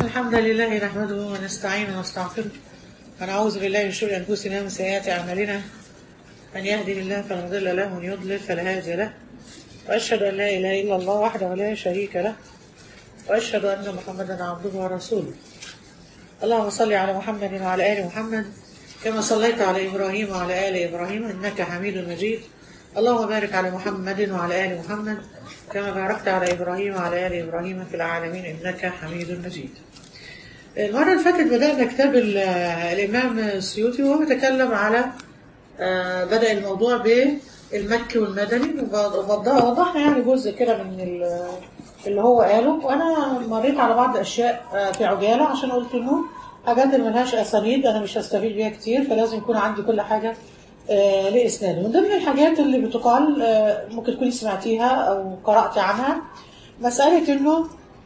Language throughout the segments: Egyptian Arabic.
الحمد لله نحمده ونستعينه ونستغفره ونعوذ بالله من شرور أنفسنا ومن سيئات أعمالنا من يهدي الله فلا مضل له ومن يضلل فلا هادي له وأشهد أن لا إله إلا الله وحده لا شريك له وأشهد أن محمدا عبده ورسوله اللهم صل على محمد وعلى آل محمد كما صليت على إبراهيم وعلى آل إبراهيم إنك حميد مجيد اللهم بارك على محمد وعلى آل محمد كما باركت على إبراهيم وعلى آل إبراهيم في العالمين إنك حميد مجيد المرة اللي فاتت بدأنا كتاب ال- الإمام السيوطي وهو بيتكلم على آه، بدأ الموضوع بالمكي والمدني وبض- وضحنا يعني جزء كده من ال- اللي هو قاله وأنا مريت على بعض أشياء آه، في عجالة عشان قلت إنه حاجات اللي ملهاش أسانيد أنا مش هستفيد بيها كتير فلازم يكون عندي كل حاجة آه، لإسناد من ضمن الحاجات اللي بتقال آه، ممكن تكوني سمعتيها أو قرأت عنها مسألة إنه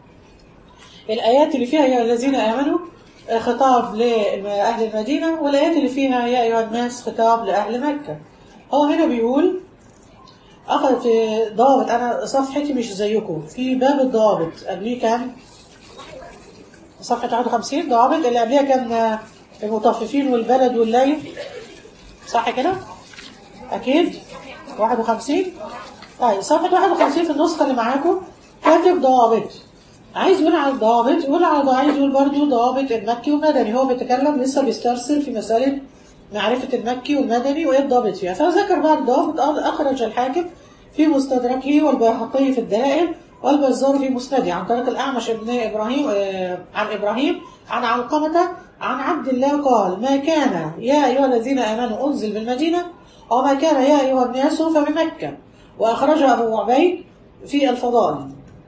الآيات اللي فيها يا الذين آمنوا آه، خطاب لأهل المدينة والآيات اللي فيها يا أيها الناس خطاب لأهل مكة هو هنا بيقول أخذ في ضابط أنا صفحتي مش زيكم في باب الضابط قبليه كان صفحة 51 ضابط اللي قبليها كان آه، المطففين والبلد والليل صح كده؟ أكيد 51 طيب صفحة 51 في النسخة اللي معاكم كاتب ضابط عايز يقول على الضابط يقول على عايز يقول برضه ضابط المكي والمدني هو بيتكلم لسه بيسترسل في مسألة معرفة المكي والمدني وإيه الضابط فيها فذكر بعد الضابط أخرج الحاكم في مستدركه والبيهقي في الدلائل والبزار في مسنده عن طريق الأعمش ابن إبراهيم آه، عن إبراهيم عن علقمة عن عبد الله قال ما كان يا أيها الذين آمنوا أنزل بالمدينة وما كان يا أيها الناس فبمكة وأخرج أبو عبيد في الفضائل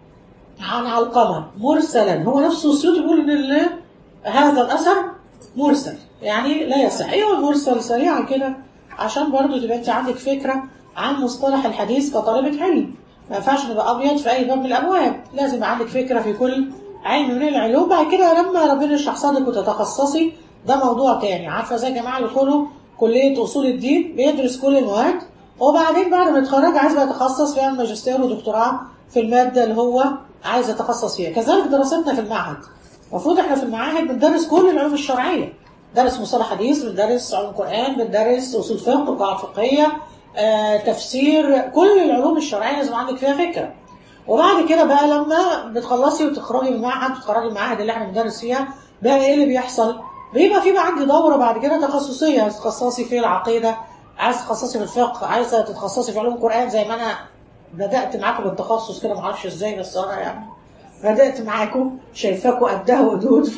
عن علقمة مرسلا هو نفسه السيوط يقول إن ال- هذا الأثر مرسل يعني لا يصح ايه هو المرسل سريعا كده عشان برضو تبقى انت عندك فكرة عن مصطلح الحديث كطالبة علم ما ينفعش نبقى ابيض في اي باب من الابواب لازم يبقى عندك فكرة في كل علم من العلوم بعد كده لما ربنا يشرح صدرك وتتخصصي ده موضوع تاني عارفة زي جماعة اللي يدخلوا كلية اصول الدين بيدرس كل المواد وبعدين بعد ما يتخرج عايز بقى يتخصص فيعمل ماجستير ودكتوراه في المادة اللي هو عايز يتخصص فيها كذلك دراستنا في المعهد المفروض احنا في المعاهد بندرس كل العلوم الشرعية درس مصطلح حديث بندرس علوم قرآن بندرس أصول فقه وقواعد فقهية آه، تفسير كل العلوم الشرعية لازم عندك فيها فكرة وبعد كده بقى لما بتخلصي وتخرجي من المعهد وتخرجي من المعهد اللي احنا بندرس فيها بقى ايه اللي بيحصل؟ بيبقى في بقى عندي دورة بعد كده تخصصية عايز تتخصصي في العقيدة عايز تتخصصي في الفقه عايزة تتخصصي في علوم القرآن زي ما أنا بدأت معاكم بالتخصص كده معرفش ازاي بس أنا يعني بدأت معاكم شايفاكم قدها وقدود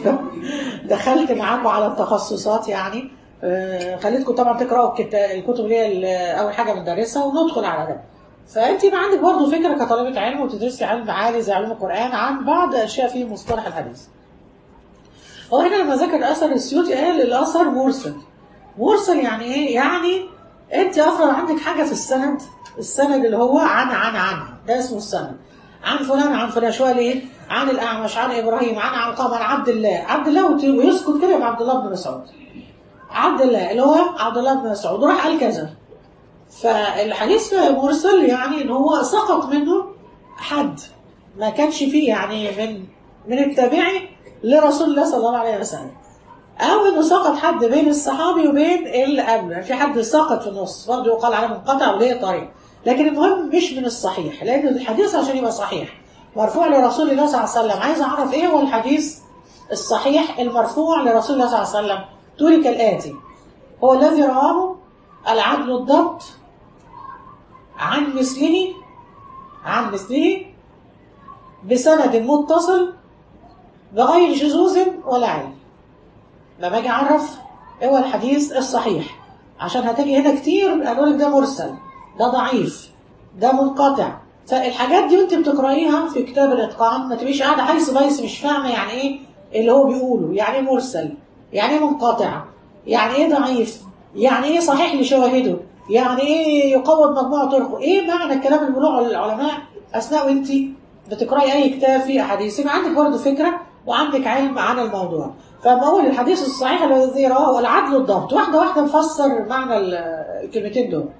دخلت معاكم على التخصصات يعني آه، خليتكم طبعا تقرأوا الكت- الكتب اللي هي ال- أول حاجة بندرسها وندخل على ده فأنت يبقى عندك برضه فكرة كطالبة علم وتدرسي علم عالي زي علوم القرآن عن بعض أشياء في مصطلح الحديث هو هنا لما ذكر أثر السيوطي قال الأثر مرسل مرسل يعني إيه؟ يعني أنت أفرض عندك حاجة في السند السند اللي هو عن عن عن ده اسمه السند عن فلان عن فلان شوية ليه؟ عن الأعمش عن إبراهيم عن علقمة عن عبد الله عبد الله وت- ويسكت كده يبقى عبد الله بن مسعود عبد الله اللي هو عبد الله بن مسعود وراح قال كذا فالحديث مرسل يعني ان هو سقط منه حد ما كانش فيه يعني من من التابعي لرسول الله صلى الله عليه وسلم او انه سقط حد بين الصحابي وبين اللي قبله في حد سقط في النص برضه يقال عليه منقطع وليه طريق لكن المهم مش من الصحيح لان الحديث عشان يبقى صحيح مرفوع لرسول الله صلى الله عليه وسلم عايز اعرف ايه هو الحديث الصحيح المرفوع لرسول الله صلى الله عليه وسلم تقولي كالاتي هو الذي رواه العدل الضبط عن مثله عن مثله بسند متصل بغير شذوذ ولا علم لما اجي اعرف ايه هو الحديث الصحيح عشان هتجي هنا كتير قالوا لك ده مرسل ده ضعيف ده منقطع فالحاجات دي وانت بتقرايها في كتاب الاتقان ما تبقيش قاعده حيث بيس مش فاهمه يعني ايه اللي هو بيقوله يعني ايه مرسل يعني ايه منقطع يعني ايه ضعيف يعني ايه صحيح لشواهده يعني ايه يقوم مجموعه طرقه ايه معنى الكلام اللي بيقولوه العلماء اثناء وانت بتقراي اي كتاب فيه احاديث يبقى عندك برضه فكره وعندك علم عن الموضوع فما اقول الحديث الصحيح الذي رواه العدل الضبط واحده واحده نفسر معنى ال- الكلمتين دول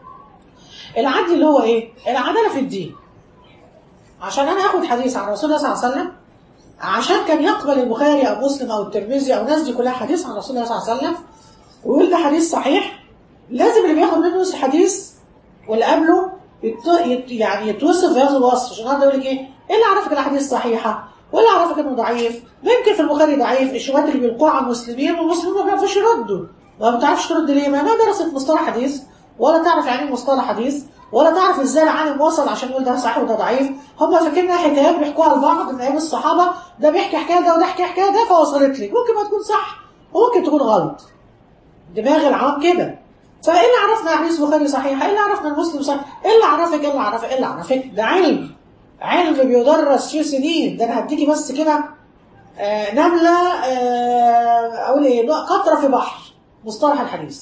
العدل اللي هو ايه العداله في الدين عشان انا اخد حديث عن رسول الله صلى الله عليه وسلم عشان كان يقبل البخاري او مسلم او الترمذي او الناس دي كلها حديث عن رسول الله صلى الله عليه وسلم ويقول ده حديث صحيح لازم اللي بياخد منه الحديث واللي قبله يت... يت... يعني يتوصف بهذا الوصف عشان هذا يقول لك ايه؟ ايه اللي عرفك الاحاديث صحيحه؟ وايه اللي عرفك انه ضعيف؟ ممكن في البخاري ضعيف الشبهات اللي بيلقوها على المسلمين والمسلمين ما بيعرفوش يردوا ما بتعرفش ترد ليه؟ ما ما درست مصطلح حديث ولا تعرف يعني ايه مصطلح حديث ولا تعرف ازاي العالم وصل عشان يقول ده صحيح وده ضعيف هم فاكرين حكايات بيحكوها لبعض من ايام الصحابه ده بيحكي حكايه ده وده يحكي حكايه ده فوصلت لك ممكن ما تكون صح وممكن تكون غلط دماغ العام كده فايه اللي عرفنا حديث البخاري صحيح؟ ايه اللي عرفنا المسلم صحيح؟ ايه اللي عرفك ايه اللي عرفك ايه اللي عرفك؟ ده علم علم بيدرس فيه سنين ده انا هديكي بس كده آه نمله آه اقول ايه قطره في بحر مصطلح الحديث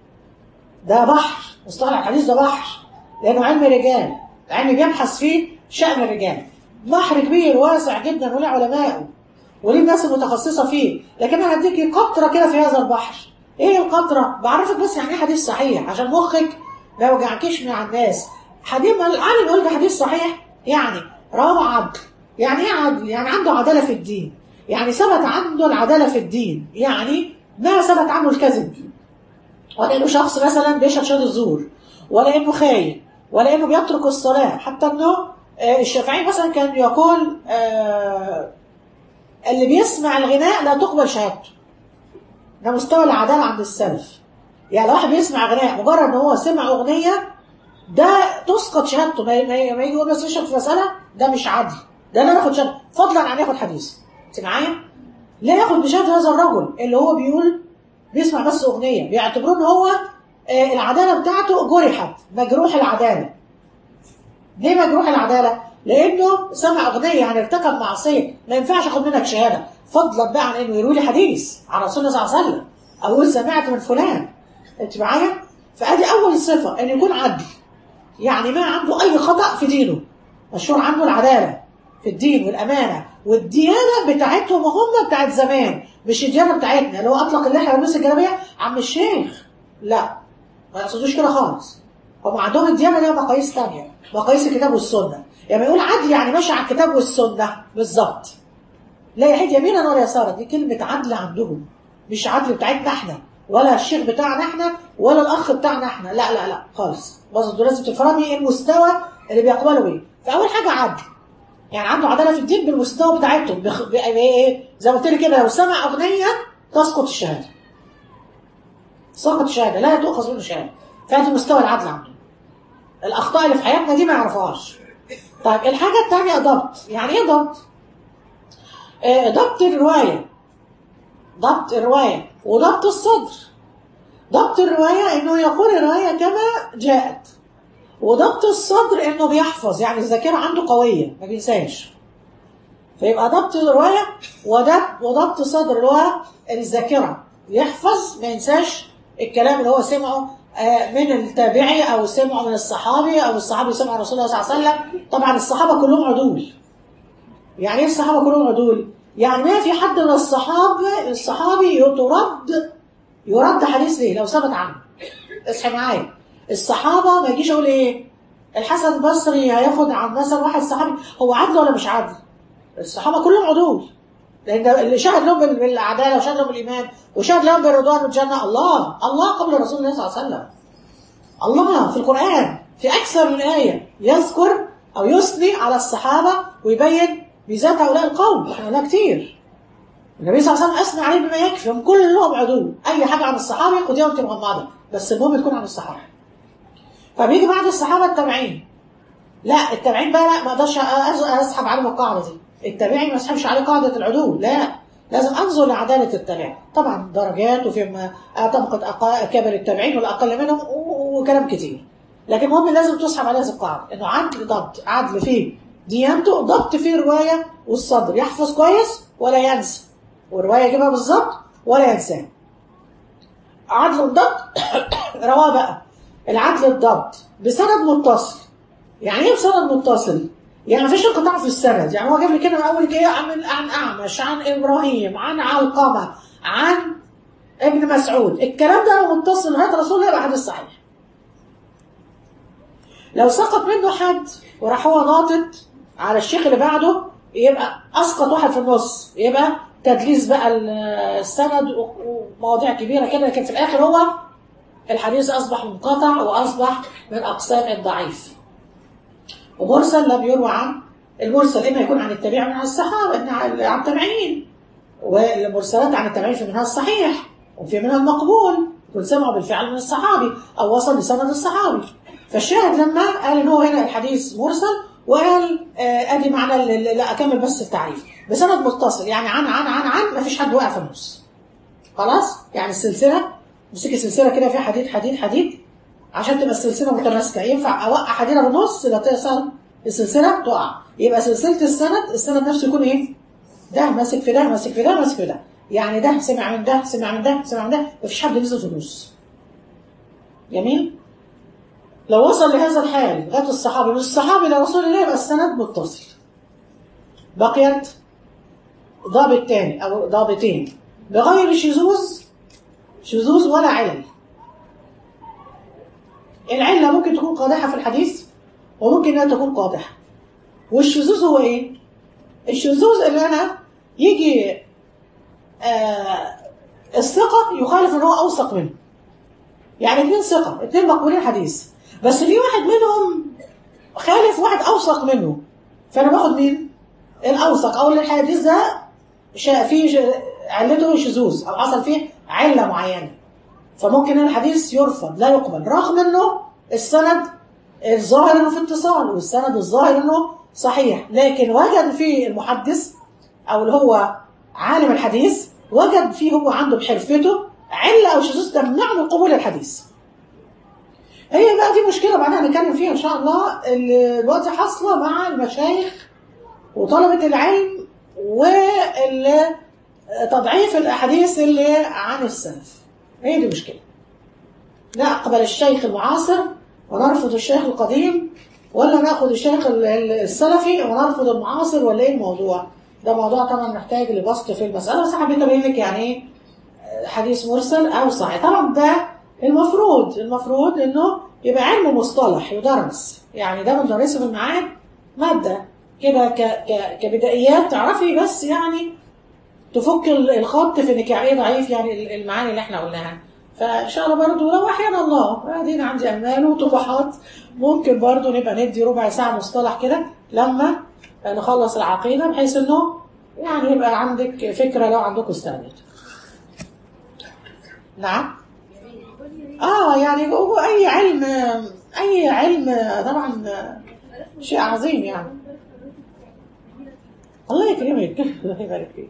ده بحر مصطلح الحديث ده بحر لانه علم رجال علم بيبحث فيه شأن الرجال بحر كبير واسع جدا وليه علماءه وليه الناس المتخصصه فيه لكن انا هديكي قطره كده في هذا البحر ايه القطره بعرفك بس يعني ايه حديث صحيح عشان مخك ما يوجعكيش مع الناس حديث العالم يقول ده حديث صحيح يعني روى عدل يعني ايه عدل يعني عنده عداله في الدين يعني ثبت عنده العداله في الدين يعني ما ثبت عنه الكذب ولا انه شخص مثلا بيشهد شهاده الزور ولا انه خاين ولا انه بيترك الصلاه حتى انه آه الشافعي مثلا كان يقول آه اللي بيسمع الغناء لا تقبل شهادته ده مستوى العداله عند السلف يعني لو واحد بيسمع غناء مجرد ان هو سمع اغنيه ده تسقط شهادته ما ما يجي يقول بس يشهد في مساله ده مش عدل ده لا ياخد شهاده فضلا عن ياخد حديث انت معايا؟ لا ياخد بشهاده هذا الرجل اللي هو بيقول بيسمع بس اغنيه بيعتبروه ان هو آه العداله بتاعته جرحت مجروح العداله ليه مجروح العداله؟ لانه سمع اغنيه يعني ارتكب معصيه ما ينفعش اخد منك شهاده فضلا بقى عن انه يروي لي حديث عن رسول الله صلى الله عليه وسلم او يقول سمعت من فلان انت معايا؟ فادي اول صفه ان يكون عدل يعني ما عنده اي خطا في دينه مشهور عنه العداله في الدين والامانه والديانه بتاعتهم هم بتاعت زمان مش الديانه بتاعتنا اللي هو اطلق اللحيه ولبس الجلابيه عم الشيخ لا ما يقصدوش كده خالص هم عندهم الديانه ليها مقاييس ثانيه مقاييس الكتاب والسنه يعني يقول عدل يعني ماشي على الكتاب والسنه بالظبط لا يحيد يمينا ولا يسارا دي كلمه عدل عندهم مش عدل بتاعتنا احنا ولا الشيخ بتاعنا احنا ولا الاخ بتاعنا احنا لا لا لا خالص برضه لازم تفهمي ايه المستوى اللي بيقبلوا بيه فاول حاجه عدل يعني عنده عداله في الدين بالمستوى بتاعتهم بخ... ب... ايه زي ما قلت لك كده لو سمع اغنيه تسقط الشهاده سقط الشهاده لا تؤخذ منه شهاده فهذا مستوى العدل عنده الاخطاء اللي في حياتنا دي ما يعرفوهاش طيب الحاجه الثانيه ضبط يعني ايه ضبط آه ضبط الروايه ضبط الروايه وضبط الصدر ضبط الروايه انه يقول الروايه كما جاءت وضبط الصدر انه بيحفظ يعني الذاكره عنده قويه ما بينساش فيبقى ضبط الروايه وضبط وضبط صدر اللي هو الذاكره يحفظ ما ينساش الكلام اللي هو سمعه من التابعي او سمعه من الصحابي او الصحابي سمع رسول الله صلى الله عليه وسلم طبعا الصحابه كلهم عدول يعني ايه الصحابه كلهم عدول يعني ما في حد من الصحابه الصحابي يترد يرد حديث ليه لو ثبت عنه اصحى معايا الصحابه ما يجيش يقول ايه الحسن البصري هياخد عن مثلا واحد صحابي هو عدل ولا مش عدل الصحابه كلهم عدول لان اللي شهد لهم بالعداله وشهد لهم بالايمان وشهد لهم بالرضوان والجنه الله الله قبل رسول الله صلى الله عليه وسلم الله في القران في اكثر من ايه يذكر او يثني على الصحابه ويبين ميزات هؤلاء القوم احنا قلنا كتير النبي صلى الله عليه وسلم اثنى عليه بما يكفي هم كلهم عدول اي حاجه عن الصحابه خديها وانت مغمضه بس المهم تكون عن الصحابه فبيجي بعد الصحابه التابعين لا التابعين بقى لا ما اقدرش اسحب عليهم القاعده دي التابعي ما اسحبش عليه قاعده العدول لا لازم انظر لعداله التابعين طبعا درجات وفي طبقه كبر التابعين والاقل منهم وكلام كتير لكن المهم لازم تسحب على هذه القاعده انه عدل ضبط عدل فيه ديانته ضبط فيه روايه والصدر يحفظ كويس ولا ينسى والروايه يجيبها بالظبط ولا ينساها عدل الضبط رواه بقى العدل الضبط بسند متصل يعني ايه بسند متصل؟ يعني مفيش انقطاع في السند يعني هو جاب لي كده من اول كده عن عن اعمش عن ابراهيم عن علقمه عن ابن مسعود الكلام ده لو متصل لغايه رسول الله يبقى حديث صحيح لو سقط منه حد وراح هو ناطط على الشيخ اللي بعده يبقى اسقط واحد في النص يبقى تدليس بقى ال- السند و- ومواضيع كبيره كده لكن في الاخر هو الحديث اصبح منقطع واصبح من اقسام الضعيف ومرسل لم يروى عن المرسل اما يكون عن التابع من عن الصحابه إن عن عن التابعين والمرسلات عن التابعين في منها الصحيح وفي منها المقبول يكون سمعوا بالفعل من الصحابي او وصل لسند الصحابي فالشاهد لما قال ان هو هنا الحديث مرسل وقال آه، ادي معنى ال- ال- لا اكمل بس التعريف بسند متصل يعني عن عن عن عن ما فيش حد واقع في النص خلاص يعني السلسله مسكي سلسله كده فيها حديد حديد حديد عشان تبقى السلسله متماسكه ينفع اوقع حديده في النص لا تحصل السلسله تقع يبقى سلسله السند السند نفسه يكون ايه ده ماسك في ده ماسك في ده ماسك في ده يعني ده سمع من ده سمع من ده سمع من ده مفيش حد نزل في النص جميل لو وصل لهذا الحال لغايه الصحابي من الصحابي لرسول الله يبقى السند متصل بقيت ضابط تاني او ضابطين بغير شذوذ شذوذ ولا علل العلة ممكن تكون قادحة في الحديث وممكن انها تكون قادحة والشذوذ هو ايه الشذوذ اللي انا يجي آه الثقة يخالف ان هو اوثق منه يعني اتنين ثقة اتنين مقبولين حديث بس في واحد منهم خالف واحد اوثق منه فانا باخد مين الاوثق او اللي الحديث ده شا- فيه ش- علته شذوذ او حصل فيه علة معينة فممكن الحديث يرفض لا يقبل رغم انه السند الظاهر انه في اتصال والسند الظاهر انه صحيح لكن وجد فيه المحدث او اللي هو عالم الحديث وجد فيه هو عنده بحرفته علة او شذوذ تمنعه من قبول الحديث هي بقى دي مشكلة بعدها هنتكلم فيها ان شاء الله اللي دلوقتي حاصلة مع المشايخ وطلبة العلم وتضعيف الاحاديث اللي عن السلف هي دي مشكلة نقبل الشيخ المعاصر ونرفض الشيخ القديم ولا ناخد الشيخ ال- ال- السلفي ونرفض المعاصر ولا ايه الموضوع ده موضوع طبعا محتاج لبسط في المسألة بس حبيت ابين لك يعني ايه حديث مرسل او صحيح طبعا ده المفروض المفروض انه يبقى علم مصطلح يدرس يعني ده بندرسه في المعاد مادة كده ك... ك... كبدائيات تعرفي بس يعني تفك ال- الخط في انك يعني ايه ضعيف يعني ال- المعاني اللي احنا قلناها فان شاء الله برضو لو احيانا الله ادينا عندي امال وطموحات ممكن برضو نبقى ندي ربع ساعه مصطلح كده لما نخلص العقيده بحيث انه يعني يبقى عندك فكره لو عندكم استعداد نعم اه يعني هو اي علم اي علم طبعا شيء عظيم يعني الله يكرمك الله يبارك فيك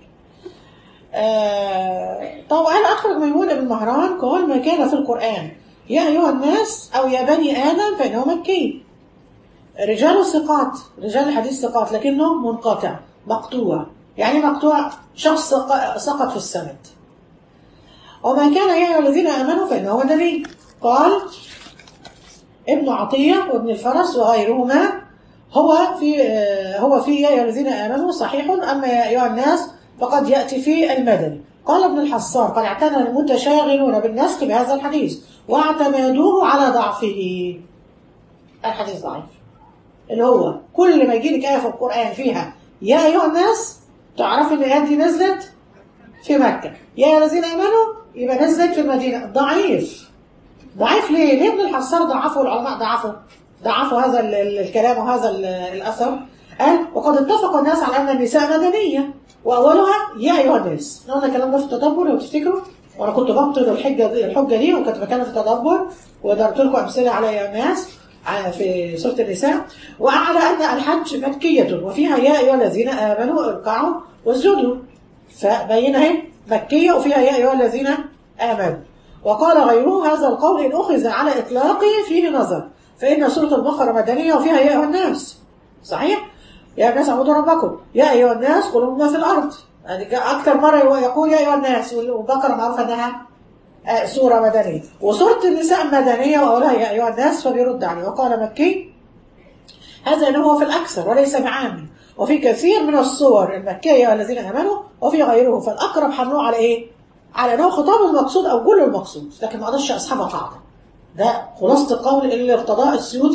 آه طبعا أخرج ميمون بن مهران قال ما كان في القرآن يا أيها الناس أو يا بني آدم فإنه مكي رجال ثقات رجال الحديث ثقات لكنه منقطع مقطوع يعني مقطوع شخص سق- سقط في السند وما كان يا أيها الذين آمنوا فإنه نبي قال ابن عطية وابن الفرس وغيرهما هو في آه، هو في يا أيها الذين آمنوا صحيح أما يا أيها الناس فقد يأتي في المدني قال ابن الحصار قد اعتنى المتشاغلون بالنسك بهذا الحديث واعتمدوه على ضعفه الحديث ضعيف اللي هو كل ما يجي لك آية في القرآن فيها يا أيها الناس تعرف إن الآيات دي نزلت في مكة يا أيها الذين آمنوا يبقى نزلت في المدينة ضعيف ضعيف ليه؟ ليه ابن الحصار ضعفه العلماء ضعفوا ضعفوا هذا ال- ال- الكلام وهذا ال- الأثر قال وقد اتفق الناس على أن النساء مدنية وأولها يا أيها الناس قلنا الكلام ده في التدبر لو تفتكروا وأنا كنت ببطل الحجة دي الحجة دي وكنت بتكلم في التدبر وضربت لكم أمثلة على يا الناس على- في سورة النساء وعلى أن الحج مكية وفيها يا أيها الذين آمنوا اركعوا واسجدوا فبين اهي مكية وفيها يا أيها الذين آمنوا وقال غيره هذا القول إن أخذ على إطلاقه فيه نظر فإن سورة البقرة مدنية وفيها يا أيها الناس صحيح؟ يا الناس اعبدوا ربكم يا أيها الناس قولوا ما في الأرض يعني جاء أكثر مرة يقول يا أيها الناس والبقرة معروفة أنها آه، سورة مدنية وسورة النساء مدنية وأولها يا أيها الناس فبيرد عليه وقال مكي هذا إنه هو في الأكثر وليس بعام وفي كثير من الصور المكية والذين آمنوا وفي غيره فالأقرب حملوه على إيه؟ على أنه خطاب المقصود أو كل المقصود لكن ما قدرش أصحابها قاعدة ده خلاصة القول اللي ارتضاه السيوطي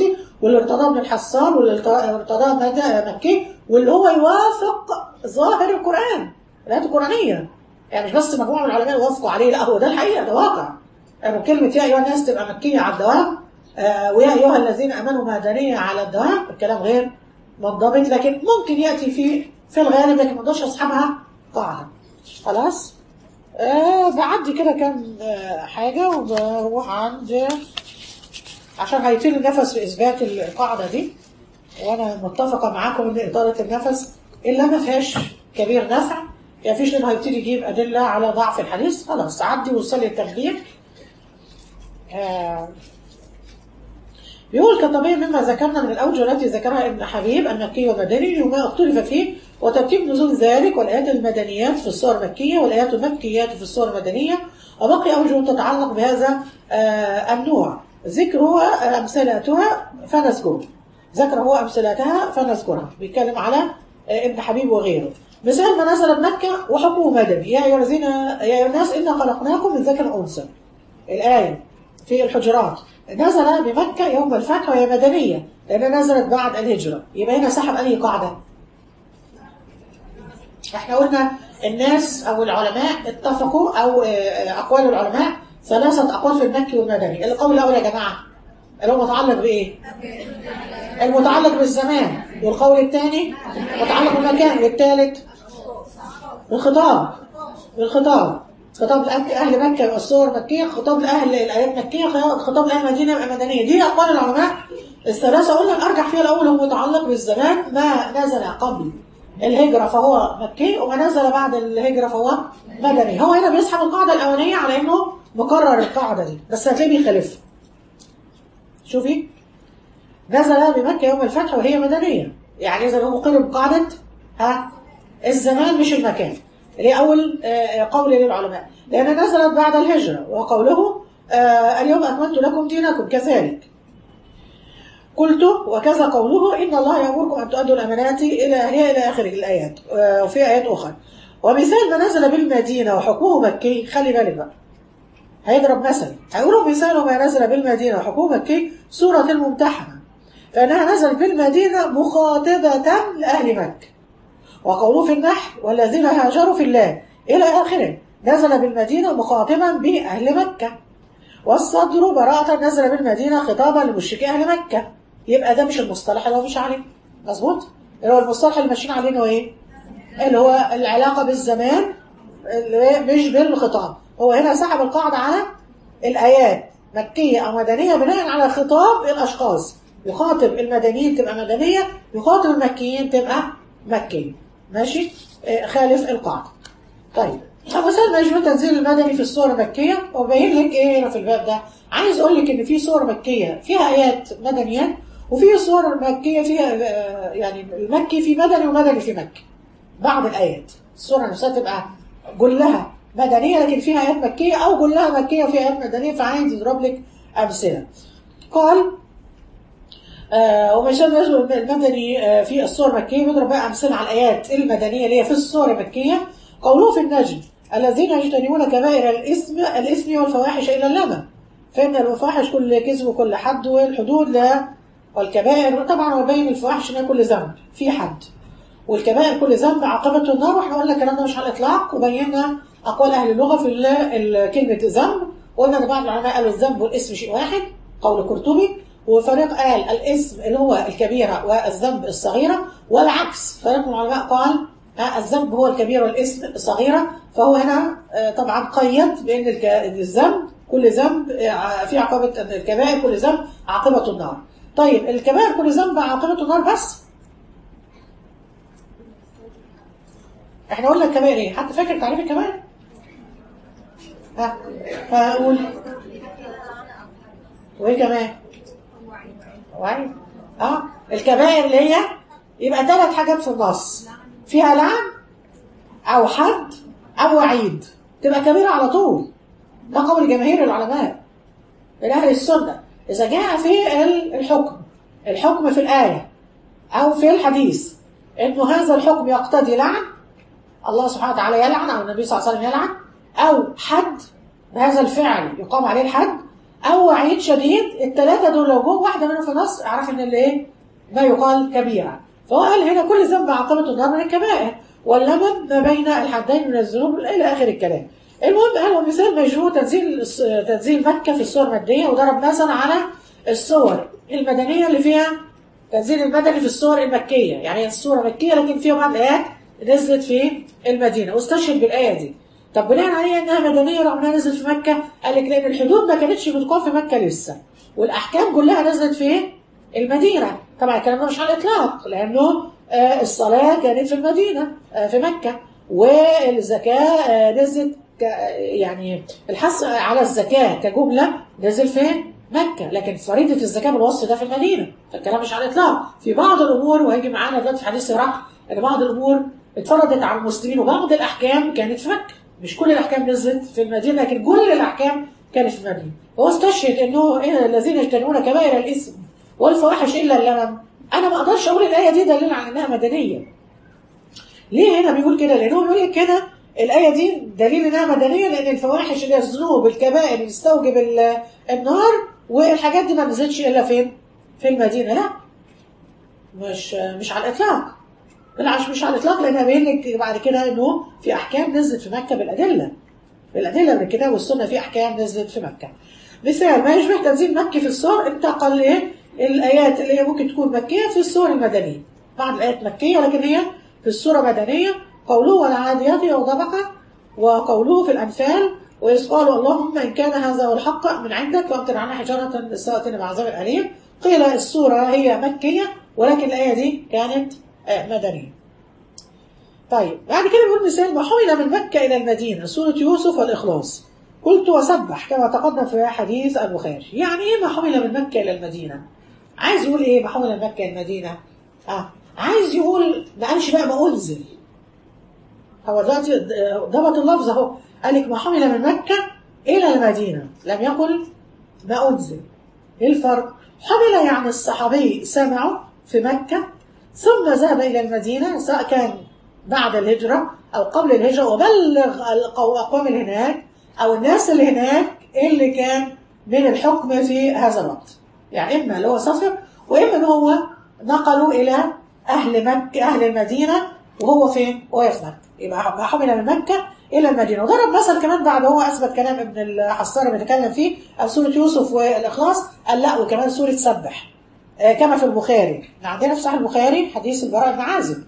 واللي ارتضاه ابن الحصان واللي ارتضاه مدى- مكي واللي هو يوافق ظاهر القرآن الآيات القرآنية يعني مش بس مجموعة من العلماء وافقوا عليه لا هو ده الحقيقة ده واقع يعني كلمة يا أيها الناس تبقى مكية على الدوام آه، ويا أيها الذين آمنوا مدنية على الدوام الكلام غير منضبط لكن ممكن يأتي في في الغالب لكن ما نقدرش أصحابها قاعدة خلاص آه بعدي كده كام آه حاجة وبروح عند عشان هيطيل النفس في إثبات القاعدة دي وأنا متفقة معاكم إن إطالة النفس إلا ما فيهاش كبير نفع يعني فيش لأنه هيبتدي يجيب أدلة على ضعف الحديث خلاص عدي وصلي التخدير آه بيقول كطبيعي مما ذكرنا من الأوجه التي ذكرها ابن حبيب المكي والمدني وما اختلف فيه وترتيب نزول ذلك والآيات المدنيات في الصور المكية والآيات المكيات في الصور المدنية وبقي أوجه تتعلق بهذا آه النوع ذكرها أمثلتها فنذكره ذكر هو أمثلتها فنذكرها بيتكلم على آه ابن حبيب وغيره مثال ما نزل بمكة وحكمه مدني يا أيها الذين يا أيها الناس إنا خلقناكم من ذكر وأنثى الآية في الحجرات نزل بمكة يوم الفتح وهي مدنية لأنها نزلت بعد الهجرة يبقى هنا سحب أي قاعدة احنا قلنا الناس أو العلماء اتفقوا أو آه، أقوال العلماء ثلاثة أقوال في المكي والمدني القول الأول يا جماعة اللي هو متعلق بإيه؟ المتعلق بالزمان والقول الثاني متعلق بالمكان والثالث الخطاب الخطاب خطاب لأهل أهل مكة يبقى الصور مكية خطاب لأهل الآيات مكية خطاب لأهل المدينة يبقى مدنية دي أقوال العلماء الثلاثة قلنا الأرجح فيها الأول هو متعلق بالزمان ما نزل قبل الهجرة فهو مكي وما نزل بعد الهجرة فهو مدني هو هنا بيسحب القاعدة الأولانية على إنه مكرر القاعدة دي بس هتلاقيه بيخالفها شوفي نزل بمكة يوم الفتح وهي مدنية يعني إذا هو مقر بقاعدة ها الزمان مش المكان اللي هي أول آه، قول للعلماء لأن نزلت بعد الهجرة وقوله آه، اليوم أكملت لكم دينكم كذلك قلت وكذا قوله إن الله يأمركم أن تؤدوا الأمانات إلى أهلها إلى آخر الآيات آه، وفي آيات أخرى ومثال ما نزل بالمدينة وحكمه مكي خلي بالك بقى هيضرب مثل هيقولوا مثال ما نزل بالمدينة وحكمه مكي سورة الممتحنة فإنها نزلت بالمدينة مخاطبة لأهل مكة وقوله في النحل والذين هاجروا في الله إلى آخره نزل بالمدينة مخاطبا بأهل مكة والصدر براءة نزل بالمدينة خطابا لمشركي أهل مكة يبقى ده مش المصطلح اللي هو مش عليه مظبوط اللي هو المصطلح اللي ماشيين عليه هو ايه اللي هو العلاقة بالزمان اللي هي مش بالخطاب هو هنا سحب القاعدة على الآيات مكية أو مدنية بناء على خطاب الأشخاص يخاطب المدنيين تبقى مدنية يخاطب المكيين تبقى مكية ماشي آه، خالف القاعدة طيب مثال مجموع تنزيل المدني في الصور المكية وبين لك ايه هنا في الباب ده عايز اقول لك ان في صور مكية فيها ايات مدنيات وفي صور مكية فيها آه، يعني المكي في مدني ومدني في مكي بعض الايات الصورة نفسها تبقى كلها مدنية لكن فيها ايات مكية او كلها مكية وفيها ايات مدنية فعايز يضرب لك امثلة قال آه ومثال يجب المدني آه في الصور المكية بيضرب بقى أمثلة على الآيات المدنية اللي هي في الصور المكية قوله في النجم الذين يجتنبون كبائر الإثم الإثم والفواحش إلا اللمم فإن الفواحش كل كذب وكل حد والحدود لا والكبائر طبعا هو بين الفواحش إنها كل ذنب في حد والكبائر كل ذنب عاقبته النار واحنا قلنا الكلام ده مش على الإطلاق وبينا أقوال أهل اللغة في ال- ال- كلمة ذنب وقلنا إن بعض العلماء قالوا الذنب والاسم شيء واحد قول قرطبي وفريق قال الاسم اللي هو الكبيرة والذنب الصغيرة والعكس فريق من العلماء قال آه، الذنب هو الكبيرة والاسم الصغيرة فهو هنا آه، طبعا قيد بأن الك- الذنب كل ذنب آه، في عقوبة الكبائر كل ذنب عاقبة النار طيب الكبائر كل ذنب عاقبة النار بس احنا قلنا الكبائر ايه حد فاكر تعريف الكبائر ها فاقول وايه كمان وعي اه الكبائر اللي هي يبقى ثلاث حاجات في النص فيها لعن او حد او وعيد تبقى كبيرة على طول ده قول جماهير العلماء من اهل السنة اذا جاء في ال- الحكم الحكم في الآية او في الحديث انه هذا الحكم يقتضي لعن الله سبحانه وتعالى يلعن او النبي صلى الله عليه وسلم يلعن او حد بهذا الفعل يقام عليه الحد او وعيد شديد الثلاثه دول لو جم واحده منهم في النص اعرف ان اللي ايه ما يقال كبيره فهو قال هنا كل ذنب عاقبته النار من الكبائر واللمم ما بين الحدين من الذنوب الى اخر الكلام المهم قال ومثال مشهور تنزيل تنزيل مكه في الصور الماديه وضرب مثلا على الصور المدنيه اللي فيها تنزيل المدني في الصور المكيه يعني الصوره مكيه لكن فيها بعض الايات نزلت في المدينه واستشهد بالايه دي طب بناء عليها انها مدنيه رغم انها نزلت في مكه قال لك لان الحدود ما كانتش بتقام في مكه لسه والاحكام كلها نزلت في المدينه طبعا الكلام ده مش على الاطلاق لانه آه الصلاه كانت في المدينه آه في مكه والزكاه آه نزلت يعني الحث على الزكاه كجمله نزل في مكه لكن فريضه الزكاه بالوصف ده في المدينه فالكلام مش على الاطلاق في بعض الامور وهيجي معانا دلوقتي في حديث سراح ان بعض الامور اتفرضت على المسلمين وبعض الاحكام كانت في مكه مش كل الاحكام نزلت في المدينه لكن كل الاحكام كانت في المدينه هو استشهد انه إيه الذين يجتنبون كبائر الاثم والفواحش الا اللمم انا ما اقدرش اقول الايه دي دليل على انها مدنيه ليه هنا بيقول كده لانه بيقول لك كده الايه دي دليل انها مدنيه لان الفواحش اللي هي الذنوب الكبائر اللي تستوجب النار والحاجات دي ما نزلتش الا فين في المدينه لا مش مش على الاطلاق بالعكس مش على الاطلاق لان باين لك بعد كده انه في احكام نزلت في مكه بالادله بالادله من الكتاب والسنه في احكام نزلت في مكه مثال ما يشبه تنزيل مكي في السور انتقل ايه الايات اللي هي ممكن تكون مكيه في السور المدنيه بعض الايات مكيه لكن هي في السوره مدنيه قوله والعاديات وضبقه وقوله في الانفال وإذ قالوا اللهم إن كان هذا هو الحق من عندك فأمطر عنا حجارة للسائتين بعذاب أليم قيل السورة هي مكية ولكن الآية دي كانت مدنية طيب بعد كده بيقول مثال ما حمل من مكة إلى المدينة سورة يوسف والإخلاص قلت وسبح كما تقدم في حديث البخاري يعني إيه ما حمل من مكة إلى المدينة عايز يقول إيه ما حمل من مكة إلى المدينة آه. عايز يقول ما قالش بقى ما أنزل هو دلوقتي ضبط اللفظ أهو قال لك ما حمل من مكة إلى المدينة لم يقل ما أنزل إيه الفرق؟ حمل يعني الصحابي سمعوا في مكة ثم ذهب إلى المدينة سواء كان بعد الهجرة أو قبل الهجرة وبلغ الأقوام اللي هناك أو الناس اللي هناك اللي كان من الحكم في هذا الوقت يعني إما اللي هو سافر وإما إن هو نقلوا إلى أهل مكة أهل المدينة وهو فين؟ وهو في مكة يبقى حمل من مكة إلى المدينة وضرب مثل كمان بعد هو أثبت كلام ابن الحصاري بيتكلم فيه سورة يوسف والإخلاص قال لا وكمان سورة سبح آه كما في البخاري عندنا في صحيح البخاري حديث البراء بن عازب